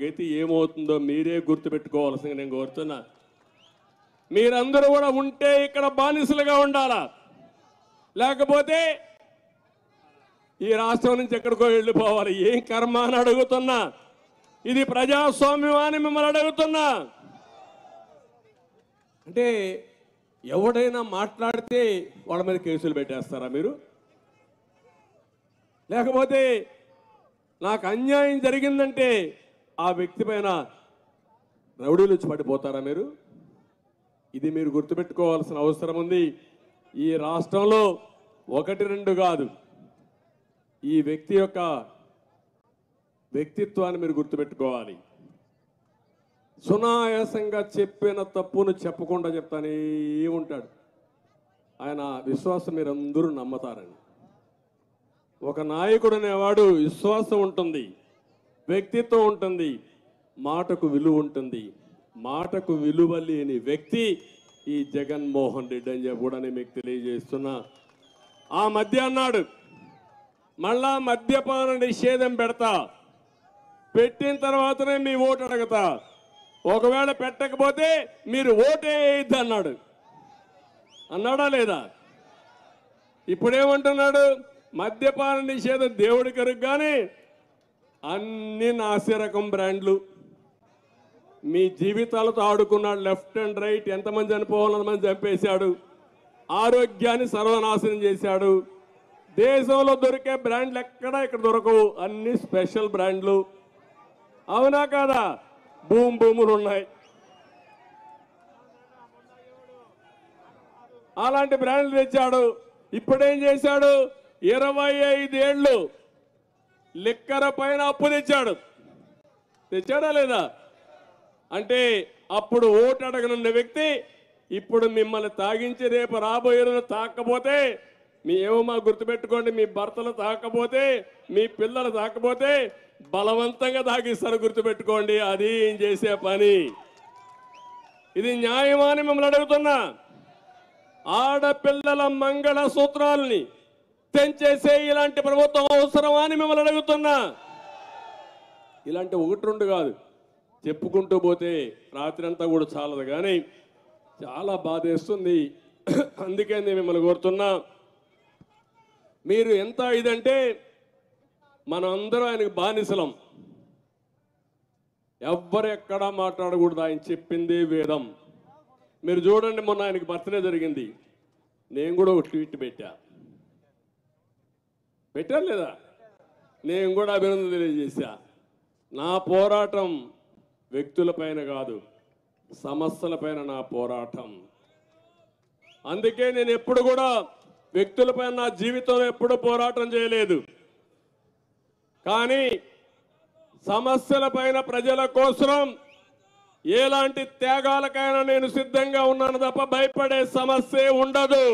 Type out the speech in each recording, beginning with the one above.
గతి ఏమవుతుందో మీరే గుర్తుపెట్టుకోవాల్సింది నేను కోరుతున్నా మీరందరూ కూడా ఉంటే ఇక్కడ బానిసలుగా ఉండాలా లేకపోతే ఈ రాష్ట్రం నుంచి ఎక్కడికో వెళ్ళిపోవాలి ఏం కర్మ అని అడుగుతున్నా ఇది ప్రజాస్వామ్యం అని మిమ్మల్ని అడుగుతున్నా అంటే ఎవడైనా మాట్లాడితే వాళ్ళ మీద కేసులు పెట్టేస్తారా మీరు లేకపోతే నాకు అన్యాయం జరిగిందంటే ఆ వ్యక్తి పైన రౌడీలు వచ్చి పడిపోతారా మీరు ఇది మీరు గుర్తుపెట్టుకోవాల్సిన అవసరం ఉంది ఈ రాష్ట్రంలో ఒకటి రెండు కాదు ఈ వ్యక్తి యొక్క వ్యక్తిత్వాన్ని మీరు గుర్తుపెట్టుకోవాలి సునాయాసంగా చెప్పిన తప్పును చెప్పకుండా చెప్తానే ఉంటాడు ఆయన విశ్వాసం మీరందరూ నమ్మతారని ఒక నాయకుడు అనేవాడు విశ్వాసం ఉంటుంది వ్యక్తిత్వం ఉంటుంది మాటకు విలువ ఉంటుంది మాటకు విలువ లేని వ్యక్తి ఈ జగన్మోహన్ రెడ్డి అని చెప్పి కూడా నేను మీకు తెలియజేస్తున్నా ఆ మధ్య అన్నాడు మళ్ళా మద్యపాన నిషేధం పెడతా పెట్టిన తర్వాతనే మీ ఓటు అడగతా ఒకవేళ పెట్టకపోతే మీరు ఓటే వేయద్దు అన్నాడు అన్నాడా లేదా ఇప్పుడేమంటున్నాడు మద్యపాన నిషేధం దేవుడి కరుగు కానీ అన్ని నాసిరకం బ్రాండ్లు మీ జీవితాలతో ఆడుకున్నాడు లెఫ్ట్ అండ్ రైట్ ఎంతమంది చనిపోవాలని మంది చంపేశాడు ఆరోగ్యాన్ని సర్వనాశనం చేశాడు దేశంలో దొరికే బ్రాండ్లు ఎక్కడా ఇక్కడ దొరకవు అన్ని స్పెషల్ బ్రాండ్లు అవునా కాదా భూమి భూములు ఉన్నాయి అలాంటి బ్రాండ్లు తెచ్చాడు ఇప్పుడేం చేశాడు ఇరవై ఐదేళ్లు లిక్కర పైన అప్పు తెచ్చాడు తెచ్చాడా లేదా అంటే అప్పుడు ఓటు అడగనున్న వ్యక్తి ఇప్పుడు మిమ్మల్ని తాగించి రేపు రాబోయే రోజు తాకపోతే మీ ఏమో మా గుర్తుపెట్టుకోండి మీ భర్తలు తాకపోతే మీ పిల్లలు తాకపోతే బలవంతంగా తాగిస్తారు గుర్తుపెట్టుకోండి అది ఏం చేసే పని ఇది న్యాయమా అని మిమ్మల్ని అడుగుతున్నా ఆడపిల్లల మంగళ సూత్రాల్ని తెంచేసే ఇలాంటి ప్రభుత్వం అవసరమా అని మిమ్మల్ని అడుగుతున్నా ఇలాంటి ఒకటి రెండు కాదు చెప్పుకుంటూ పోతే రాత్రి అంతా కూడా చాలదు కానీ చాలా బాధేస్తుంది అందుకే నేను మిమ్మల్ని కోరుతున్నా మీరు ఎంత ఇదంటే మనం అందరం ఆయనకు బానిసలం ఎవ్వరు ఎక్కడా మాట్లాడకూడదు ఆయన చెప్పిందే వేదం మీరు చూడండి మొన్న ఆయనకి బర్త్డే జరిగింది నేను కూడా ఒక ట్వీట్ పెట్టా పెట్టారు లేదా నేను కూడా అభినందన తెలియజేశా నా పోరాటం వ్యక్తులపైన కాదు సమస్యలపైన నా పోరాటం అందుకే నేను ఎప్పుడు కూడా వ్యక్తులపైన నా జీవితంలో ఎప్పుడు పోరాటం చేయలేదు కానీ సమస్యలపైన ప్రజల కోసం ఎలాంటి త్యాగాలకైనా నేను సిద్ధంగా ఉన్నాను తప్ప భయపడే సమస్యే ఉండదు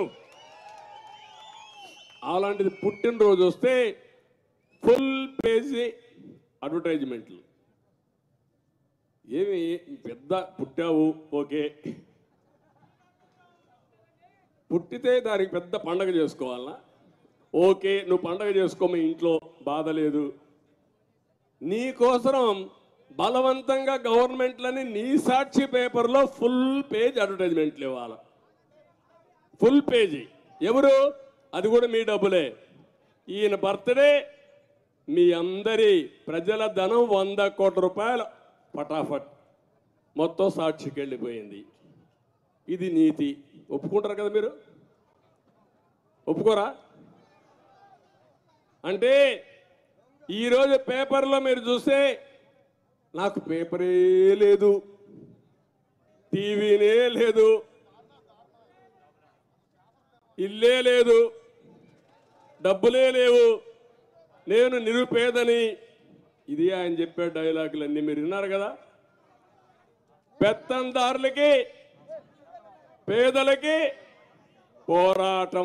అలాంటిది పుట్టినరోజు వస్తే ఫుల్ పేజీ అడ్వర్టైజ్మెంట్లు ఏమి పెద్ద పుట్టావు ఓకే పుట్టితే దానికి పెద్ద పండగ చేసుకోవాలనా ఓకే నువ్వు పండగ చేసుకో మీ ఇంట్లో బాధ లేదు నీ కోసం బలవంతంగా గవర్నమెంట్లని నీ సాక్షి పేపర్లో ఫుల్ పేజ్ అడ్వర్టైజ్మెంట్లు ఇవ్వాలి ఫుల్ పేజీ ఎవరు అది కూడా మీ డబ్బులే ఈయన బర్త్డే మీ అందరి ప్రజల ధనం వంద కోట్ల రూపాయలు పటాఫట్ మొత్తం సాక్షికి వెళ్ళిపోయింది ఇది నీతి ఒప్పుకుంటారు కదా మీరు ఒప్పుకోరా అంటే ఈరోజు పేపర్లో మీరు చూస్తే నాకు పేపరే లేదు టీవీనే లేదు ఇల్లే లేదు డబ్బులే లేవు నేను నిరుపేదని ఇది ఆయన చెప్పే డైలాగులన్నీ మీరు విన్నారు కదా పెత్తందారులకి పేదలకి పోరాటం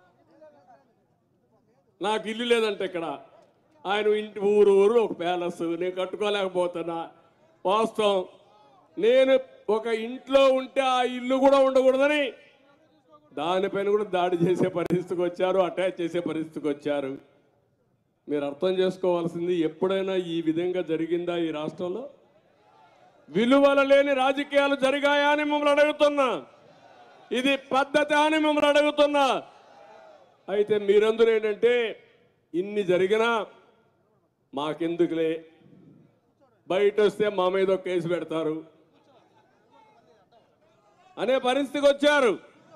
నాకు ఇల్లు లేదంటే ఇక్కడ ఆయన ఇంటి ఊరు ఊరు ఒక ప్యాలెస్ నేను కట్టుకోలేకపోతున్నా వాస్తవం నేను ఒక ఇంట్లో ఉంటే ఆ ఇల్లు కూడా ఉండకూడదని దానిపైన కూడా దాడి చేసే పరిస్థితికి వచ్చారు అటాచ్ చేసే పరిస్థితికి వచ్చారు మీరు అర్థం చేసుకోవాల్సింది ఎప్పుడైనా ఈ విధంగా జరిగిందా ఈ రాష్ట్రంలో విలువలు లేని రాజకీయాలు జరిగాయా అని మిమ్మల్ని అడుగుతున్నా ఇది పద్ధతి అని మిమ్మల్ని అడుగుతున్నా అయితే మీరందరూ ఏంటంటే ఇన్ని జరిగినా మాకెందుకులే బయట వస్తే మా మీద ఒక కేసు పెడతారు అనే పరిస్థితికి వచ్చారు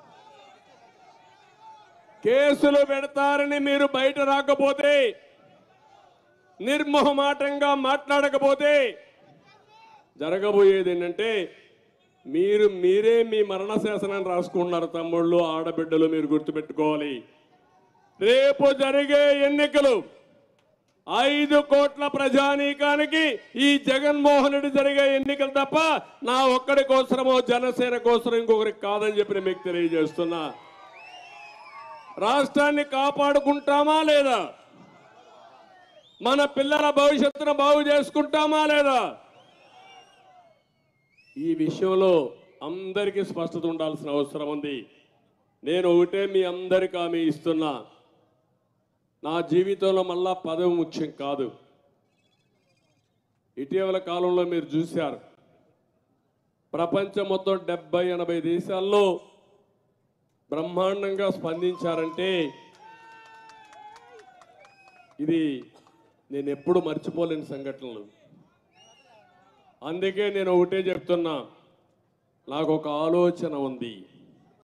కేసులు పెడతారని మీరు బయట రాకపోతే నిర్మోహమాటంగా మాట్లాడకపోతే జరగబోయేది ఏంటంటే మీరు మీరే మీ మరణ శాసనాన్ని రాసుకుంటున్నారు తమ్ముళ్ళు ఆడబిడ్డలు మీరు గుర్తుపెట్టుకోవాలి రేపు జరిగే ఎన్నికలు ఐదు కోట్ల ప్రజానీకానికి ఈ జగన్మోహన్ రెడ్డి జరిగే ఎన్నికలు తప్ప నా ఒక్కడి కోసరమో జనసేన కోసం ఇంకొకరికి కాదని చెప్పి నేను మీకు తెలియజేస్తున్నా రాష్ట్రాన్ని కాపాడుకుంటామా లేదా మన పిల్లల భవిష్యత్తును బాగు చేసుకుంటామా లేదా ఈ విషయంలో అందరికీ స్పష్టత ఉండాల్సిన అవసరం ఉంది నేను ఒకటే మీ అందరికీ హామీ ఇస్తున్నా నా జీవితంలో మళ్ళా పదవి ముఖ్యం కాదు ఇటీవల కాలంలో మీరు చూశారు ప్రపంచం మొత్తం డెబ్బై ఎనభై దేశాల్లో బ్రహ్మాండంగా స్పందించారంటే ఇది నేను ఎప్పుడు మర్చిపోలేని సంఘటనలు అందుకే నేను ఒకటే చెప్తున్నా నాకు ఒక ఆలోచన ఉంది